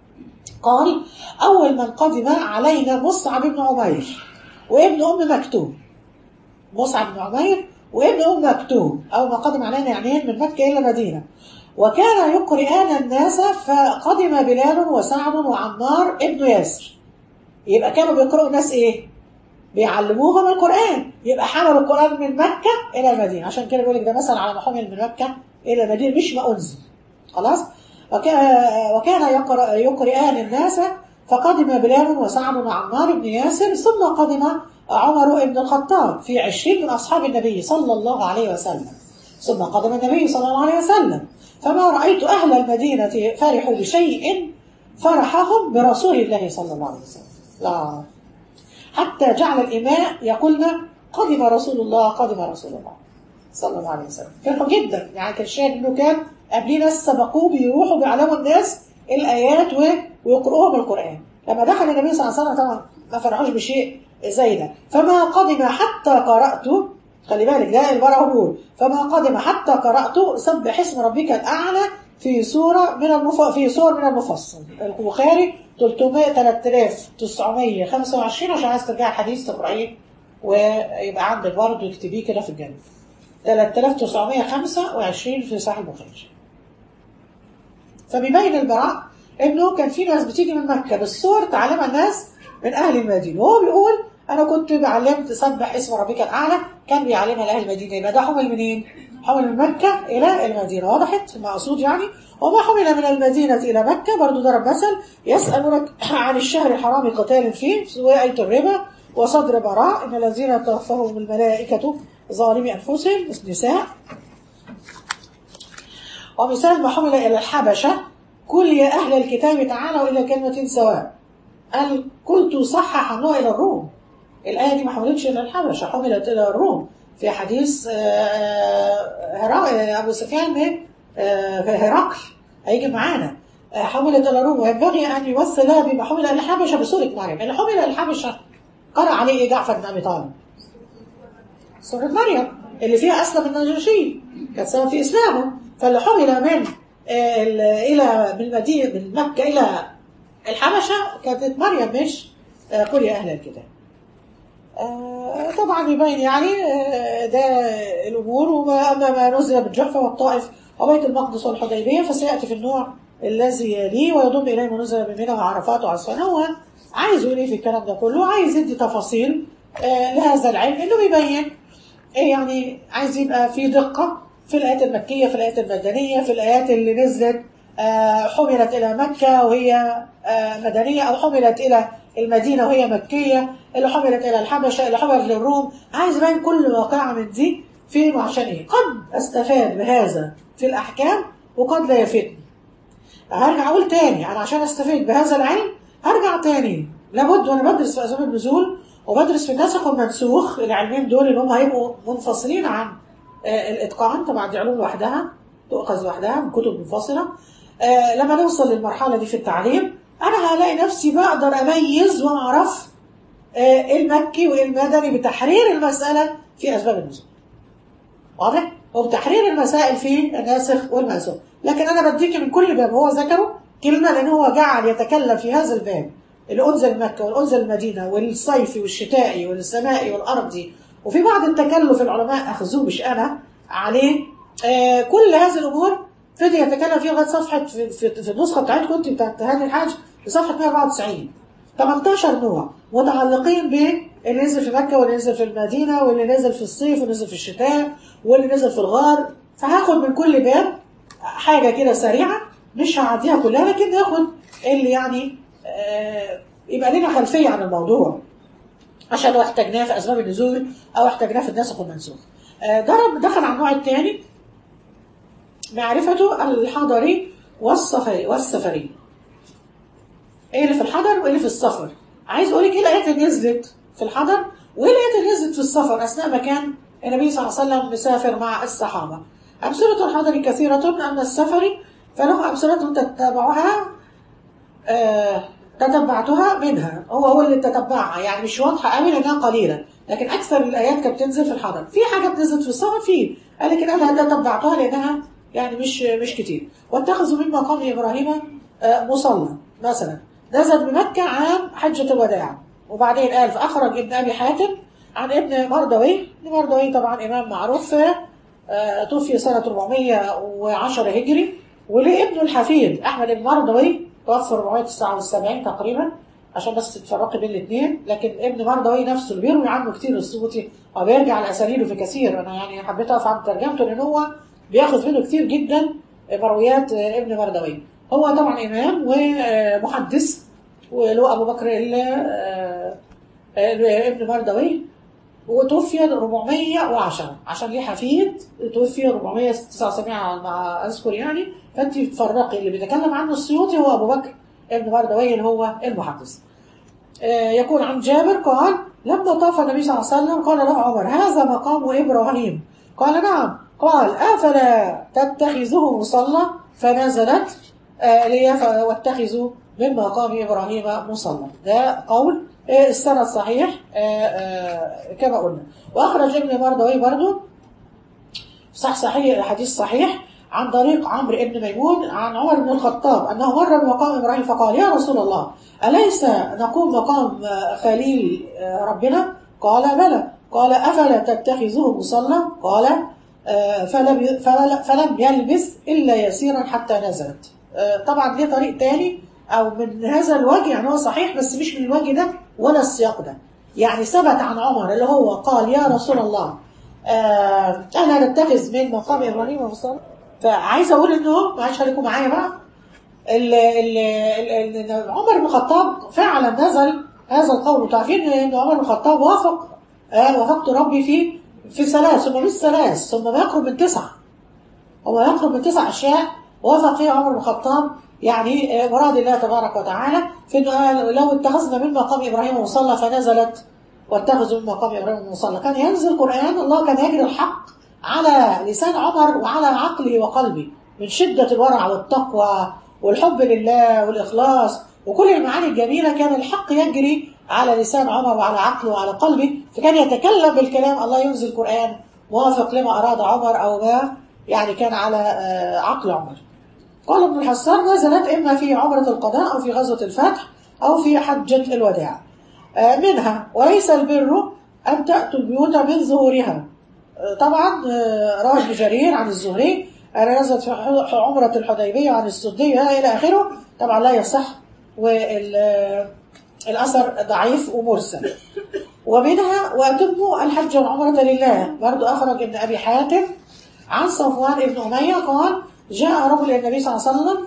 قال أول من قدم علينا مصعب بن عمير وابن أم مكتوم مصعب بن عمير وابن أم مكتوم أول ما قدم علينا يعني من مكة إلى المدينة وكان يقرئان الناس فقدم بلال وسعد وعمار ابن ياسر يبقى كانوا بيقرأوا الناس ايه بيعلموهم القرآن يبقى حملوا القرآن من مكة إلى المدينة عشان كده بيقول لك ده مثلا على ما حمل من مكة إلى المدينة مش ما أنزل خلاص وكان وكان يقرأ يقرئان الناس فقدم بلال وسعد وعمار بن ياسر ثم قدم عمر بن الخطاب في عشرين من أصحاب النبي صلى الله عليه وسلم ثم قدم النبي صلى الله عليه وسلم فما رأيت أهل المدينة فرحوا بشيء فرحهم برسول الله صلى الله عليه وسلم لا حتى جعل الإماء يقولنا قدم رسول الله قدم رسول الله صلى الله عليه وسلم فرحوا جدا يعني كان شاهد انه كان قبليه ناس سبقوه بيروحوا بيعلموا الناس الآيات ويقرؤوهم القرآن لما دخل النبي صلى الله عليه وسلم طبعا ما فرحوش بشيء زي ده فما قدم حتى قرأت خلي بالك ده البراء بيقول فما قدم حتى قرأت سبح اسم ربك الأعلى في سورة من المف... في سور من المفصل البخاري 300 3925 عشان عايز ترجع الحديث تقرأيه ويبقى عندك برضه اكتبيه كده في الجنب 3925 في صحيح البخاري فبيبين البراء انه كان في ناس بتيجي من مكه بالصور تعلمها الناس من اهل المدينه وهو بيقول انا كنت بعلمت سبح اسم ربك الاعلى كان بيعلمها لاهل المدينه يبقى ده حمل منين؟ حمل من مكه الى المدينه وضحت المقصود يعني وما حمل من المدينه الى مكه برضو ضرب مثل يسالونك عن الشهر الحرام قتال فيه وآية الربا وصدر براء ان الذين توفاهم الملائكه ظالمي انفسهم النساء ومثال ما حمل الى الحبشه قل يا اهل الكتاب تعالوا الى كلمه سواء قال قلت صحح الله الى الروم الآية دي ما حملتش إلى الحبشة حملت إلى الروم في حديث ابو سفيان هرقل هيجي معانا حملت الى روم وينبغي ان يوصل لها بما حمل الى الحبشه بسوره مريم اللي حمل الى الحبشه قرأ عليه ايه جعفر بن ابي طالب سوره مريم اللي فيها اسلم النجاشي كانت سبب في اسلامه فاللي حمل من الى من المدينه من مكه الى الحبشه كانت مريم مش قل يا اهل الكتاب طبعا يبين يعني ده الامور واما ما نزل بالجحفه والطائف وبيت المقدس والحديبيه فسياتي في النوع الذي يليه ويضم اليه ما نزل بمنى وعرفات وعصفان هو عايز يقول ايه في الكلام ده كله عايز يدي تفاصيل لهذا العلم انه بيبين يعني عايز يبقى في دقه في الايات المكيه في الايات المدنيه في الايات اللي نزلت حملت الى مكه وهي مدنيه او حملت الى المدينه وهي مكيه اللي حملت الى الحبشه اللي حملت للروم عايز يبين كل واقعه من دي في عشان ايه قد استفاد بهذا في الاحكام وقد لا يفيدني هرجع اقول تاني انا عشان استفيد بهذا العلم هرجع تاني لابد وانا بدرس في اسباب النزول وبدرس في الناسخ والمنسوخ العلمين دول اللي هم هيبقوا منفصلين عن آه الاتقان طبعا دي علوم لوحدها تؤخذ لوحدها من كتب منفصله آه لما نوصل للمرحله دي في التعليم انا هلاقي نفسي بقدر اميز واعرف آه المكي والمدني بتحرير المساله في اسباب النزول واضح وبتحرير المسائل في الناسخ والمنسوخ لكن انا بديك من كل باب هو ذكره كلمه لان هو جعل يتكلم في هذا الباب اللي انزل مكه والانزل المدينه والصيفي والشتائي والسمائي والارضي وفي بعض التكلف العلماء اخذوه مش انا عليه آه كل هذه الامور فضل يتكلم فيها لغايه صفحه في, في, في النسخه بتاعتكم انت بتاعت هاني الحاج لصفحه 194 18 نوع متعلقين باللي نزل في مكه واللي نزل في المدينه واللي نزل في الصيف واللي نزل في الشتاء واللي نزل في الغار فهاخد من كل باب حاجه كده سريعه مش هعديها كلها لكن ناخد اللي يعني آه يبقى لنا خلفيه عن الموضوع عشان لو احتاجناه في اسباب النزول او احتاجناه في الناسخ والمنسوخ آه ضرب دخل على النوع الثاني معرفته الحضري والسفري والسفري ايه اللي في الحضر وايه اللي في السفر عايز اقول لك ايه الايات اللي نزلت في الحضر وايه الايات اللي نزلت في السفر اثناء ما كان النبي صلى الله عليه وسلم مسافر مع الصحابه امثله الحضر كثيره اما السفر فله امثله تتبعها آه تتبعتها منها هو هو اللي تتبعها يعني مش واضحه قوي لانها قليله لكن اكثر الايات كانت بتنزل في الحضر في حاجات نزلت في السفر في قال لكن انا تتبعتها لانها يعني مش مش كتير واتخذوا من مقام ابراهيم آه مصلى مثلا نزل بمكه عام حجه الوداع وبعدين قال فاخرج ابن ابي حاتم عن ابن مردوي ابن مردوي طبعا امام معروف آه توفي سنه 410 هجري ولابنه الحفيد احمد بن مردوي توفى 479 تقريبا عشان بس تفرقي بين الاثنين لكن ابن مردوي نفسه اللي بيروي عنه كتير الصوتي وبيرجع لاساليبه في كثير انا يعني حبيت اقف عند ترجمته لان هو بياخذ منه كتير جدا مرويات ابن مردوي هو طبعا امام ومحدث وله ابو بكر ابن مردوي وتوفي 410 عشان ليه حفيد توفي 479 مع اذكر يعني فانت تفرقي اللي بيتكلم عنه السيوطي هو ابو بكر ابن مردوي اللي هو المحدث. يقول عن جابر قال لما طاف النبي صلى الله عليه وسلم قال له عمر هذا مقام ابراهيم قال نعم قال افلا تتخذه مصلى فنزلت لي واتخذوا من مقام ابراهيم مصلى ده قول السند صحيح كما قلنا واخرج ابن مردوي برضه صح صحيح الحديث صحيح عن طريق عمرو بن ميمون عن عمر بن الخطاب انه مر بمقام ابراهيم فقال يا رسول الله اليس نقوم مقام خليل ربنا؟ قال بلى قال افلا تتخذوه مصلى؟ قال فلم فلم يلبث الا يسيرا حتى نزلت طبعا ليه طريق تاني او من هذا الوجه يعني هو صحيح بس مش من الوجه ده ولا السياق ده يعني ثبت عن عمر اللي هو قال يا رسول الله آه انا نتخذ من مقام ابراهيم مصلى فعايز اقول انه معلش خليكم معايا بقى ال ال ال عمر بن الخطاب فعلا نزل هذا القول انتوا عارفين ان عمر بن الخطاب وافق آه وافقت ربي في في ثلاث ثم مش ثلاث ثم ما يقرب من تسعه هو يقرب من تسع اشياء وافق فيها عمر بن الخطاب يعني مراد الله تبارك وتعالى في انه قال لو اتخذنا من مقام ابراهيم مصلى فنزلت واتخذوا من مقام ابراهيم مصلى كان ينزل قران الله كان يجري الحق على لسان عمر وعلى عقله وقلبه من شده الورع والتقوى والحب لله والاخلاص وكل المعاني الجميله كان الحق يجري على لسان عمر وعلى عقله وعلى قلبه فكان يتكلم بالكلام الله ينزل قران موافق لما اراد عمر او ما يعني كان على عقل عمر قال ابن الحسان نزلت إما في عمرة القضاء أو في غزوة الفتح أو في حجة الوداع منها وليس البر أن تأتوا البيوت من ظهورها طبعا روى ابن جرير عن الزهري أنا نزلت في عمرة الحديبية عن السدية إلى آخره طبعا لا يصح والأثر ضعيف ومرسل ومنها وأتموا الحج والعمرة لله برضو أخرج ابن أبي حاتم عن صفوان بن أمية قال جاء رجل النبي صلى الله عليه وسلم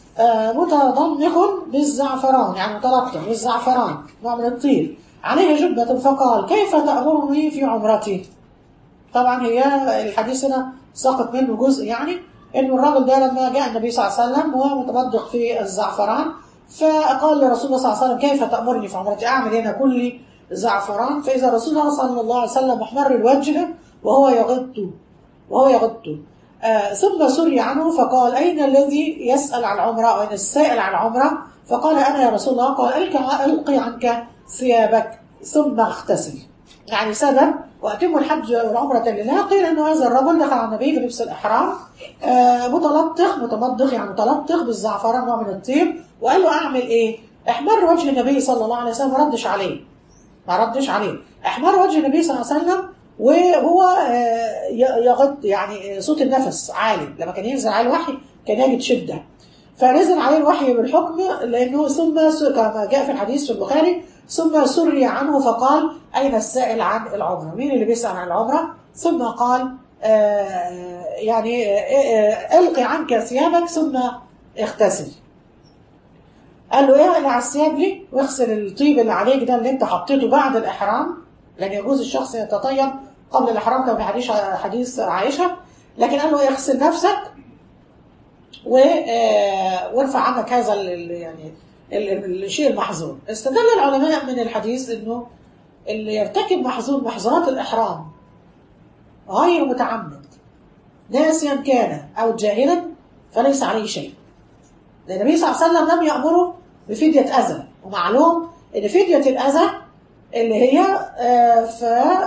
متضمخ بالزعفران يعني متلطخ بالزعفران نوع من الطير عليه جبة فقال كيف تأمرني في عمرتي طبعا هي الحديث هنا سقط منه جزء يعني انه الرجل ده لما جاء النبي صلى الله عليه وسلم وهو متمضغ في الزعفران فقال لرسول الله صلى الله عليه وسلم كيف تأمرني في عمرتي اعمل هنا كل زعفران فاذا رسول الله صلى الله عليه وسلم محمر الوجه وهو يغط وهو يغط آه ثم سري عنه فقال أين الذي يسأل عن العمرة أو أين السائل عن العمرة فقال أنا يا رسول الله قال ألقي, ألقي عنك ثيابك ثم اغتسل يعني سبب وأتم الحج والعمرة لله قيل أنه هذا الرجل دخل على النبي في لبس الإحرام آه متلطخ متمضخ يعني متلطخ بالزعفران نوع من الطيب وقال له أعمل إيه؟ احمر وجه النبي صلى الله عليه وسلم ما ردش عليه ما ردش عليه احمر وجه النبي صلى الله عليه وسلم وهو يغط يعني صوت النفس عالي لما كان ينزل عليه الوحي كان يجد شده فنزل عليه الوحي بالحكم لانه ثم كما جاء في الحديث في البخاري ثم سري عنه فقال اين السائل عن العمره؟ مين اللي بيسال عن العمره؟ ثم قال آه يعني آه القي عنك ثيابك ثم اغتسل. قال له ايه على الثياب ليه؟ واغسل الطيب اللي عليك ده اللي انت حطيته بعد الاحرام لان يجوز الشخص يتطيب قبل الاحرام كما في حديث حديث عائشه لكن قال له اغسل نفسك و وارفع عنك هذا ال يعني ال الشيء المحظور استدل العلماء من الحديث انه اللي يرتكب محظور محظورات الاحرام غير متعمد ناسيا كان او جاهلا فليس عليه شيء لان النبي صلى الله عليه وسلم لم يامره بفديه اذى ومعلوم ان فديه الاذى اللي هي ف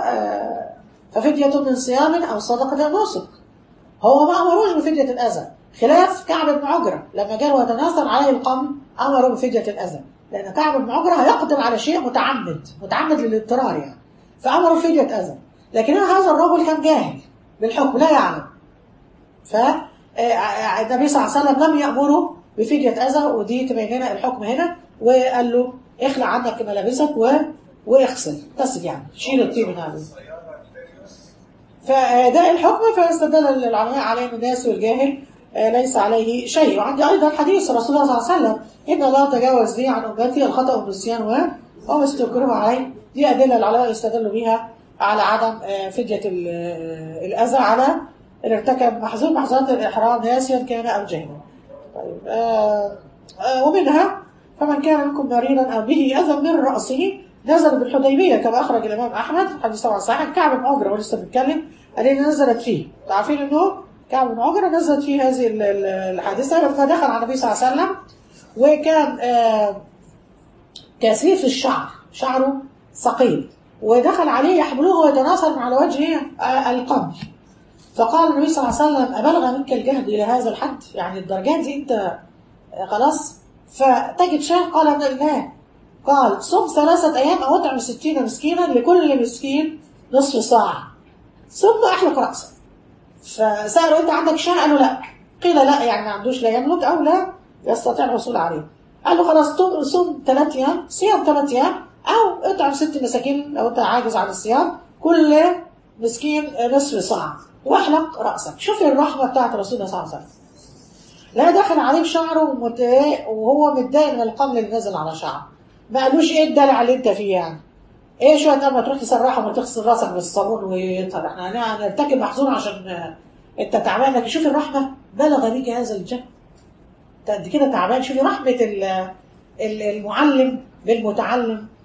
ففدية من صيام أو صدقة أو نسك هو ما أمروش بفدية الأذى خلاف كعب بن عجرة لما جاء وتناثر عليه القمر أمروا بفدية الأذى لأن كعب بن عجرة هيقدم على شيء متعمد متعمد للاضطرار يعني فأمروا بفدية أذى لكن هذا الرجل كان جاهل بالحكم لا يعلم فالنبي صلى الله عليه وسلم لم يأمره بفدية أذى ودي تبين لنا الحكم هنا وقال له اخلع عنك ملابسك و واغسل غسل يعني شيل الطين من هذا فده الحكم فاستدل العلماء عليه ان الناس والجاهل ليس عليه شيء وعندي ايضا حديث رسول الله صلى الله عليه وسلم ان الله تجاوز لي عن امتي الخطا والنسيان وما استكره عليه دي ادله العلماء يستدلوا بها على عدم فديه الاذى على اللي ارتكب محظور محظورات الاحرام ناسيا كان او جاهلا طيب آآ آآ ومنها فمن كان منكم مريضا او به اذى من راسه نزل بالحديبيه كما اخرج الامام احمد حديث طبعا صحيح كعب بن عجره ولسه بنتكلم قال ان نزلت فيه عارفين انه كعب بن عجره نزلت فيه هذه الحادثه فدخل على النبي صلى الله عليه وسلم وكان آه كثيف الشعر شعره ثقيل ودخل عليه يحمله ويتناثر على وجهه آه القمر فقال النبي صلى الله عليه وسلم أبلغ منك الجهد إلى هذا الحد يعني الدرجات دي أنت آه خلاص فتجد شاه قال لا قال صم ثلاثة أيام أو اطعم ستين مسكينا لكل مسكين نصف صاع ثم أحلق رأسه فسألوا أنت عندك شاه قالوا لا قيل لا يعني ما عندوش لا يملك أو لا يستطيع الوصول عليه قال له خلاص صم ثلاث أيام صيام ثلاث أيام أو اطعم ست مساكين لو أنت عاجز عن الصيام كل مسكين نصف صاع واحلق رأسك شوف الرحمة بتاعت رسول الله صلى الله عليه وسلم لا دخل عليه بشعره وهو متضايق من القمل اللي نزل على شعره ما قالوش ايه الدلع اللي انت فيه يعني ايه شويه لما تروح تسرحه وما تغسل راسك بالصابون ويطلع احنا هنرتكب محظور عشان انت تعبان لكن شوف الرحمه بلغ بك هذا الجهل انت قد كده تعبان شوفي رحمه المعلم بالمتعلم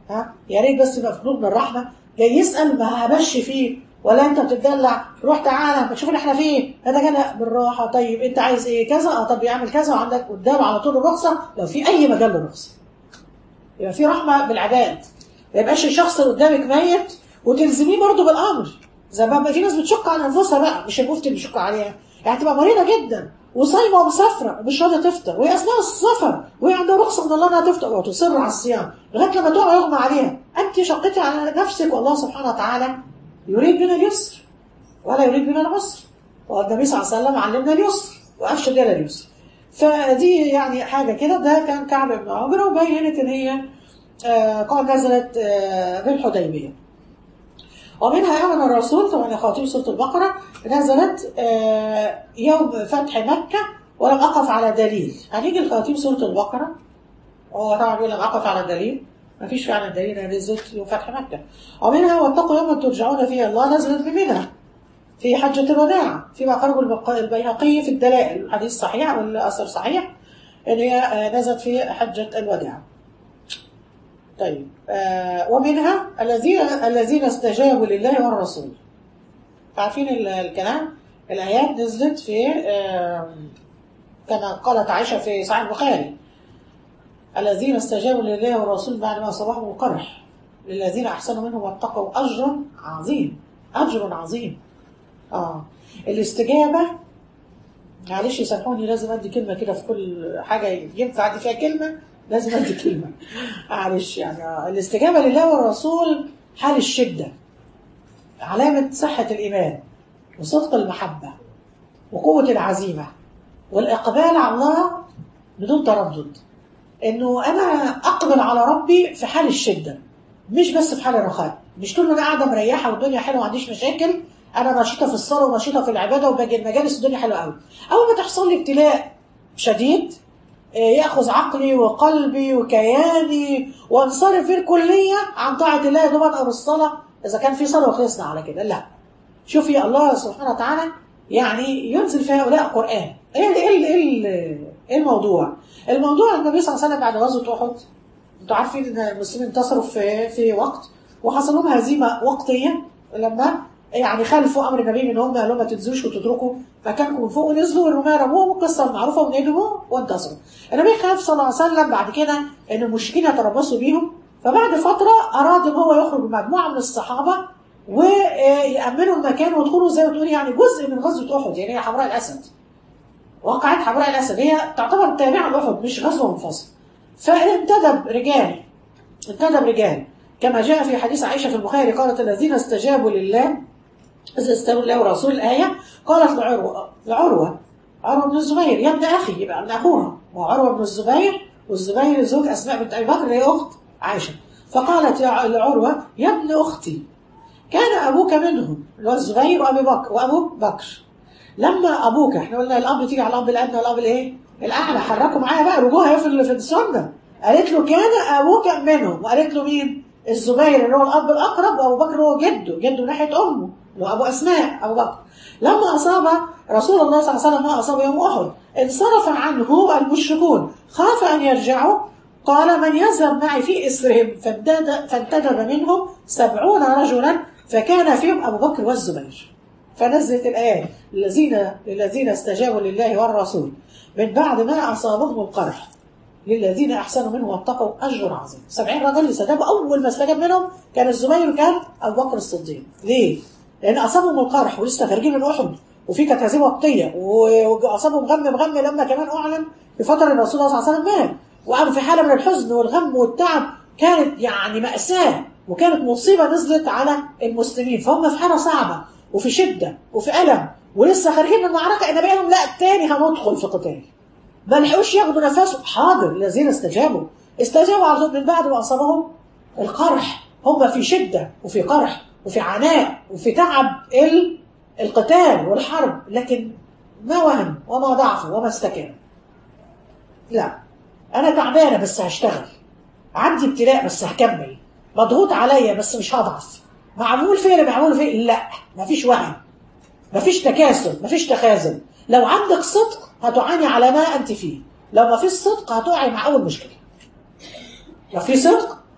ها يا ريت بس يبقى في قلوبنا الرحمه جاي يسال ما هبش فيه ولا انت بتدلع روح تعالى ما تشوف اللي احنا فيه انا جانا بالراحه طيب انت عايز ايه كذا اه طب يعمل كذا وعندك قدام على طول الرخصه لو في اي مجال للرخصه يبقى في رحمه بالعباد ما يبقاش الشخص اللي قدامك ميت وتلزميه برضه بالامر زي ما في ناس بتشق على انفسها بقى مش المفتي اللي بيشق عليها يعني تبقى مريضه جدا وصايمه ومسافره ومش راضيه تفطر وهي اثناء السفر وهي عندها رخصه من الله انها تفطر وتصر على الصيام لغايه لما تقع يغمى عليها انت شقتي على نفسك والله سبحانه وتعالى يريد بنا اليسر ولا يريد بنا العسر والنبي صلى الله عليه وسلم علمنا اليسر وارشد الى اليسر فدي يعني حاجه كده ده كان كعب بن عمرو وبينت ان هي آه قد نزلت آه بالحديبيه ومنها امن الرسول طبعا يا خواتيم سوره البقره نزلت آه يوم فتح مكه ولم اقف على دليل هنيجي لخواتيم سوره البقره هو طبعا بيقول لم اقف على دليل ما فيش فعلا دليل انها نزلت يوم فتح مكه ومنها واتقوا يوما ترجعون فيه الله نزلت بمنى في حجة الوداع فيما خرجه البيهقي في الدلائل الحديث صحيح والأثر صحيح إن هي نزلت في حجة الوداع طيب آه ومنها الذين الذين استجابوا لله والرسول عارفين الكلام الآيات نزلت في آه كما قالت عائشة في صحيح البخاري الذين استجابوا لله والرسول بعد ما أصابهم القرح للذين أحسنوا منهم واتقوا أجر عظيم أجر عظيم آه الاستجابة معلش يسامحوني لازم أدي كلمة كده في كل حاجة ينفع أدي فيها كلمة لازم أدي كلمة معلش يعني آه. الاستجابة لله والرسول حال الشدة علامة صحة الإيمان وصدق المحبة وقوة العزيمة والإقبال على الله بدون تردد إنه أنا أقبل على ربي في حال الشدة مش بس في حال الرخاء مش طول ما أنا قاعدة مريحة والدنيا حلوة ما عنديش مشاكل انا نشيطه في الصلاه ونشيطه في العباده وباجي المجالس الدنيا حلوه قوي اول ما تحصل لي ابتلاء شديد ياخذ عقلي وقلبي وكياني وانصرف في الكليه عن طاعه الله يا دوب او الصلاه اذا كان في صلاه وخلصنا على كده لا شوفي الله سبحانه وتعالى يعني ينزل في هؤلاء قران ايه ايه ايه ايه الموضوع الموضوع النبي صلى الله عليه وسلم بعد غزوه احد انتوا عارفين ان المسلمين انتصروا في في وقت وحصل لهم هزيمه وقتيه لما يعني خالفوا امر النبي ان هم قالوا ما تنزلوش وتتركوا مكانكم من فوق ونزلوا والرماة رموهم والقصه المعروفه ونهدموا وانتصروا. النبي خاف صلى الله عليه وسلم بعد كده ان المشركين يتربصوا بيهم فبعد فتره اراد ان هو يخرج بمجموعه من الصحابه ويأمنوا المكان ويدخلوا زي ما تقول يعني جزء من غزوه احد يعني هي حمراء الاسد. وقعت حمراء الاسد هي تعتبر تابعه لاحد مش غزوه منفصله. فانتدب رجال انتدب رجال كما جاء في حديث عائشه في البخاري قالت الذين استجابوا لله إذا استوى الله ورسول الآية قالت لعروة لعروة عروة بن الزبير يا ابن أخي يبقى ابن أخوها وعروة بن الزبير والزبير زوج أسماء بنت أبي بكر اللي هي أخت عائشة فقالت لعروة يا ابن أختي كان أبوك منهم اللي هو الزبير وأبي بكر وأبو بكر لما أبوك احنا قلنا الأب تيجي على الأب الأدنى والأب الإيه؟ الأعلى حركوا معايا بقى رجوعها في في السنة قالت له كان أبوك منهم وقالت له مين؟ الزبير اللي هو الأب الأقرب وأبو بكر هو جده جده من ناحية أمه وابو اسماء ابو بكر لما اصاب رسول الله صلى الله عليه وسلم ما اصاب يوم احد انصرف عنه المشركون خاف ان يرجعوا قال من يذهب معي في اسرهم فانتدب منهم سبعون رجلا فكان فيهم ابو بكر والزبير فنزلت الايه الذين الذين استجابوا لله والرسول من بعد ما اصابهم القرح للذين احسنوا منهم واتقوا اجر عظيم 70 رجل استجابوا اول ما استجاب منهم كان الزبير وكان ابو بكر الصديق ليه؟ لان اصابهم القرح ولسه خارجين من احد وفي كانت هزيمه وقتيه واصابهم غم بغم لما كمان اعلن في فتره الرسول صلى الله عليه وسلم مات وقعدوا في حاله من الحزن والغم والتعب كانت يعني ماساه وكانت مصيبه نزلت على المسلمين فهم في حاله صعبه وفي شده وفي الم ولسه خارجين من المعركه النبي قال لهم لا تاني هندخل في قتال ما لحقوش ياخدوا نفسهم حاضر الذين استجابوا استجابوا على طول من بعد ما اصابهم القرح هم في شده وفي قرح وفي عناء وفي تعب القتال والحرب لكن ما وهن وما ضعف وما استكان لا انا تعبانه بس هشتغل عندي ابتلاء بس هكمل مضغوط عليا بس مش هضعف معمول فيا اللي معمول فيا لا مفيش وهن مفيش تكاسل مفيش تخاذل لو عندك صدق هتعاني على ما انت فيه لو ما فيش صدق هتقعي مع اول مشكله لو في صدق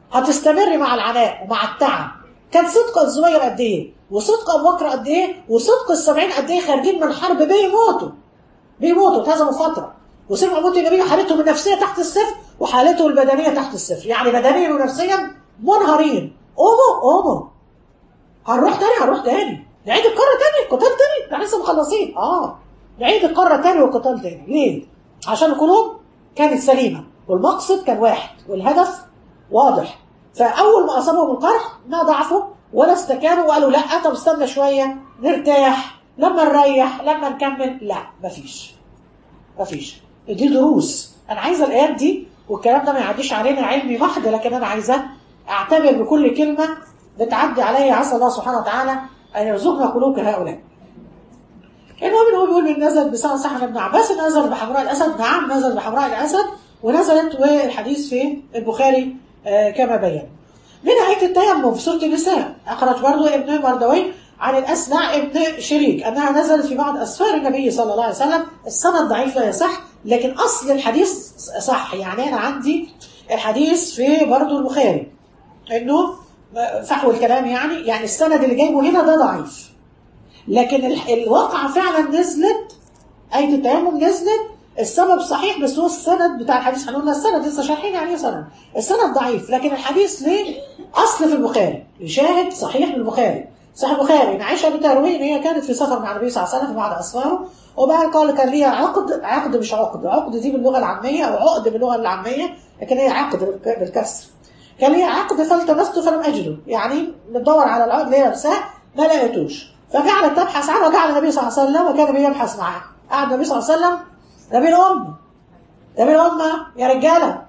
هتستمري مع العناء ومع التعب كان صدق الزبير قد ايه وصدق ابو بكر قد ايه وصدق السبعين قد ايه خارجين من حرب بيموتوا بيموتوا اتهزموا فتره وسمعوا موت النبي حالتهم النفسيه تحت الصفر وحالته البدنيه تحت الصفر يعني بدنيا ونفسيا منهارين قوموا قوموا هنروح تاني هنروح تاني نعيد القاره تاني قتال تاني احنا لسه مخلصين اه نعيد القاره تاني وقتال تاني ليه؟ عشان القلوب كانت سليمه والمقصد كان واحد والهدف واضح فاول ما اصابهم القرح ما ضعفوا ولا استكانوا وقالوا لا طب استنى شويه نرتاح لما نريح لما نكمل لا مفيش مفيش دي دروس انا عايزه الايات دي والكلام ده ما يعديش علينا علمي محض لكن انا عايزاه اعتبر بكل كلمه بتعدي عليا عسى الله سبحانه وتعالى ان يرزقنا قلوب كهؤلاء المهم هو بيقول من نزل بسان صح ابن عباس نزل بحمراء الاسد نعم نزل بحمراء الاسد ونزلت والحديث في البخاري آه كما بين من آية التيمم في سورة النساء أخرج برضو ابن مردوي عن الأسمع ابن شريك أنها نزلت في بعض أسفار النبي صلى الله عليه وسلم السند ضعيف لا يصح لكن أصل الحديث صح يعني أنا عندي الحديث في برضو البخاري إنه فحوى الكلام يعني يعني السند اللي جايبه هنا ده ضعيف لكن الواقع فعلا نزلت آية التيمم نزلت السبب صحيح بس هو السند بتاع الحديث احنا قلنا السند لسه شارحين يعني ايه سند السند ضعيف لكن الحديث ليه اصل في البخاري شاهد صحيح من البخاري صحيح البخاري ان عائشه بتروي ان هي كانت في سفر مع النبي صلى الله عليه وسلم في بعض اسفاره وبعد قال كان ليها عقد عقد مش عقد عقد دي باللغه العاميه او عقد باللغه العاميه لكن هي عقد بالكسر كان ليها عقد فالتمسته فلم اجده يعني بتدور على العقد اللي هي لابساه ما لقيتوش فجعلت تبحث عنه وجعل النبي صلى الله عليه وسلم وكان النبي يبحث معاه قعد النبي صلى الله عليه وسلم نبي الأمة نبي الأمة يا رجالة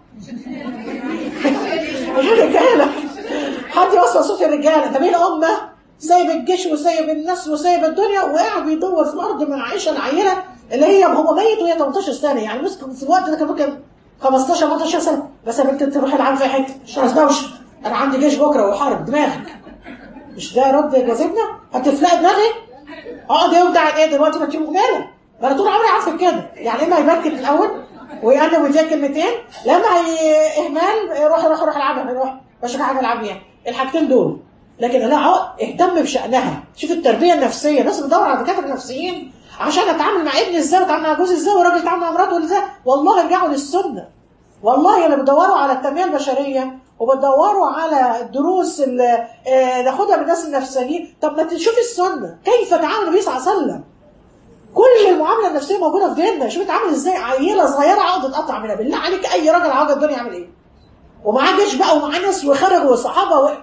يا رجالة حد يوصل صوت الرجالة نبي الأمة سايب الجيش وسايب الناس وسايب الدنيا وقاعد بيدور في الأرض مع عائشة العيلة اللي هي هو ميت وهي 18 سنة يعني مسك في الوقت ده كان ممكن 15 18 سنة بس يا بنت تروحي العب في حتة مش دوشة أنا عندي جيش بكرة وحرب دماغك مش ده رد جاذبنا هتفلقي دماغي اقعد يودع ايه دلوقتي ما انت مقبله ما انا طول عمري عارفه كده يعني اما يبكت الاول ويقلب ويديها كلمتين لما هي اهمال روح روح روح العبها روح مش حاجه العب بيها الحاجتين دول لكن لا اهتم بشانها شوف التربيه النفسيه الناس بتدور على دكاتره نفسيين عشان اتعامل مع ابني ازاي واتعامل مع جوزي ازاي والراجل يتعامل مع مراته ازاي والله ارجعوا للسنه والله اللي بيدوروا على التنميه البشريه وبتدوروا على الدروس اللي ناخدها من الناس النفسانيين طب ما تشوفي السنه كيف تعامل النبي صلى الله عليه وسلم كل المعامله النفسيه موجوده في ديننا شوف اتعامل ازاي عيله صغيره عقد تقطع منها بالله عليك اي راجل عاجل الدنيا يعمل ايه ومعاه جيش بقى ومعاه ناس وخرجوا وصحابه و...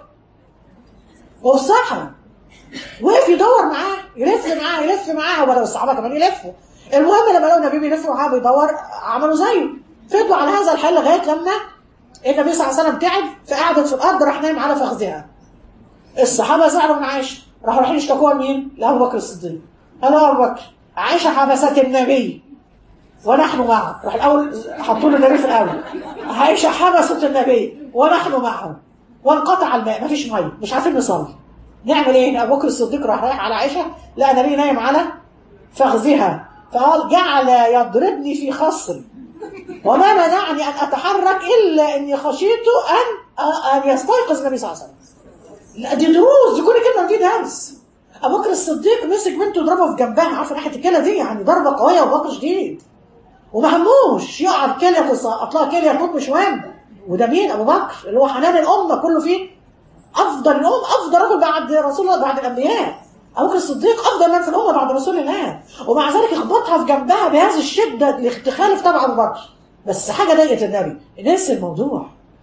وهو الصحراء وقف يدور معاه يلف معاه يلف معاه ولو الصحابه كمان يلفوا المهم لما لقوا النبي بيلف معاه بيدور عملوا زيه فضلوا على هذا الحال لغايه لما النبي صلى الله عليه وسلم تعب فقعدت في الارض راح نايم على فخذها الصحابه زعلوا من عائشه راحوا رايحين يشتكوها لمين؟ لابو بكر الصديق قالوا ابو بكر عائشه حبست النبي ونحن معه راح الاول حطوا له النبي في الاول عائشه حبست النبي ونحن معه وانقطع الماء مفيش ميه مش عارفين نصلي نعمل ايه؟ ابو بكر الصديق راح رايح على عائشه لقى النبي نايم على فخذها فقال جعل يضربني في خصري وما منعني ان اتحرك الا اني خشيت ان ان يستيقظ النبي صلى الله عليه وسلم لا دي دروس دي كل كلمه دي درس ابو بكر الصديق مسك بنته ضربه في جنبها عارفه ناحيه الكلى دي يعني ضربه قويه وابو بكر شديد وما هموش يقعد كليه تسقط لها كليه تموت مش مهم وده مين ابو بكر اللي هو حنان الامه كله فيه افضل الام افضل رجل بعد رسول الله بعد الانبياء ابو بكر الصديق افضل من في الامه بعد رسول الله ومع ذلك يخبطها في جنبها بهذه الشده لتخالف طبع ابو بكر بس حاجه ضايقت النبي نسي الموضوع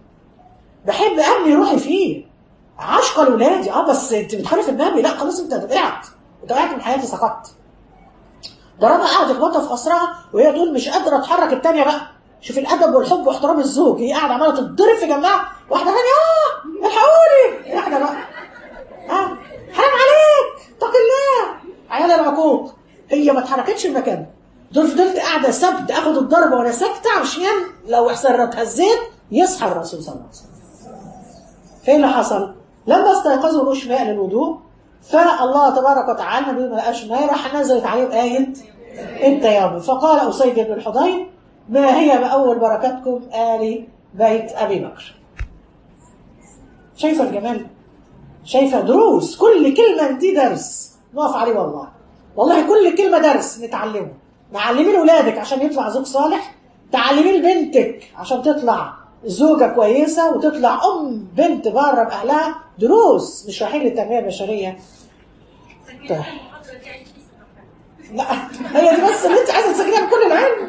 بحب ابني روحي فيه عشقه لاولادي اه بس انت بتخالف النبي لا خلاص انت وقعت انت وقعت من حياتي سقطت ضربها قاعده يخبطها في قصرها وهي تقول مش قادره اتحرك الثانيه بقى شوف الادب والحب واحترام الزوج هي قاعده عماله تتضرب في جنبها واحده ثانيه اه الحقوني واحده بقى اه حرام عليك اتق الله عيال العقوق هي ما اتحركتش من مكانها دول فضلت قاعده ثابته اخد الضربه وانا ساكته عشان لو اتهزيت يصحى الرسول صلى الله عليه وسلم فايه اللي حصل؟ لما استيقظوا لقوش ماء للوضوء فالله تبارك وتعالى النبي ما لقاش ماء راح نزلت عليهم آية التيمم فقال أسيد بن الحضير ما هي بأول بركاتكم آل بيت أبي بكر شايفه الجمال شايفه دروس كل كلمه دي درس نقف عليه والله والله كل كلمه درس نتعلمه معلمين لاولادك عشان يطلع زوج صالح تعلمين لبنتك عشان تطلع زوجة كويسة وتطلع أم بنت بره بأهلها دروس مش رايحين للتنمية البشرية طيب. لا هي دي بس اللي انت عايزه تسجليها بكل العلم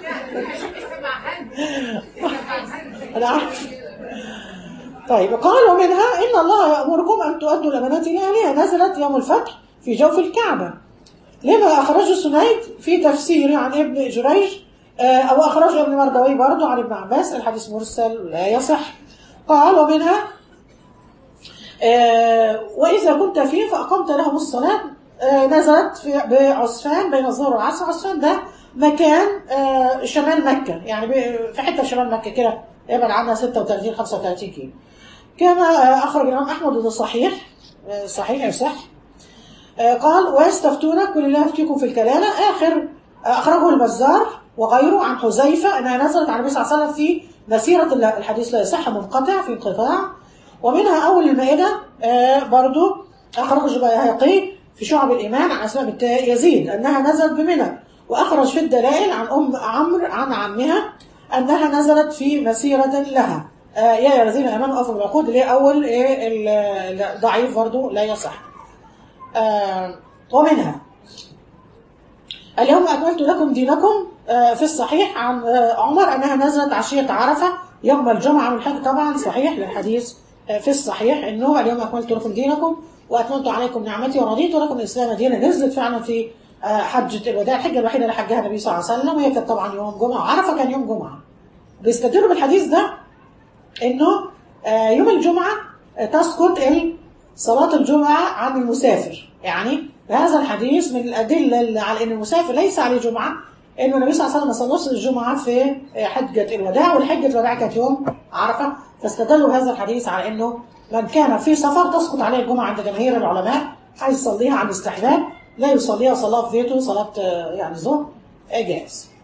انا عارف طيب قال ومنها ان الله يامركم ان تؤدوا الامانات الى اهلها نزلت يوم الفتح في جوف الكعبه لما اخرجه سنيد في تفسيره عن ابن جريج آه، او اخرجه ابن مردوي برضه عن ابن عباس الحديث مرسل لا يصح قال ومنها آه، وإذا كنت فيه فأقمت لهم الصلاة آه، نزلت في بعسفان بين الظهر والعصر عسفان ده مكان آه، شمال مكة يعني ب- في حتة شمال مكة كده يبعد عنها 36 35 كيلو كما آه، أخرج الإمام أحمد وده صحيح آه، صحيح يصح آه، قال ويستفتونك قل الله يفتيكم في الكلالة آخر آه، أخرجه البزار وغيره عن حذيفة أنها نزلت على النبي صلى الله عليه وسلم في مسيرة ال- الحديث لا يصح منقطع في انقطاع ومنها أول المائدة آه، برضو أخرج البيهقي في شعب الإيمان عن أسماء بنت يزيد أنها نزلت بمنى وأخرج في الدلائل عن أم عمرو عن عمها أنها نزلت في مسيرة لها آه، يا الذين آمنوا أوفوا بالعقود اللي هي أول إيه، ال- ال- ضعيف برضو لا يصح آه، ومنها اليوم أكملت لكم دينكم آه، في الصحيح عن آه، عمر أنها نزلت عشية عرفة يوم الجمعة من الحج طبعا صحيح للحديث آه، في الصحيح أنه اليوم أكملت لكم دينكم وأتممت عليكم نعمتي ورضيت لكم الإسلام دينا نزلت فعلا في آه، حجة الوداع الحجة الوحيدة اللي حجها النبي صلى الله عليه وسلم وهي كانت طبعا يوم جمعة عرفة كان يوم جمعة بيستدلوا بالحديث ده انه آه، يوم الجمعة آه، تسقط ال- صلاة الجمعة عن المسافر يعني هذا الحديث من الأدلة اللي على أن المسافر ليس عليه جمعة أن النبي صلى الله عليه وسلم ما صلاش الجمعة في آه، حجة الوداع والحجة الوداع كانت يوم عرفة فاستدلوا بهذا الحديث على أنه من كان في سفر تسقط عليه الجمعة عند جماهير العلماء عايز يصليها عن الاستحباب لا يصليها صلاة في بيته صلاة آه، يعني ظهر آه، جائز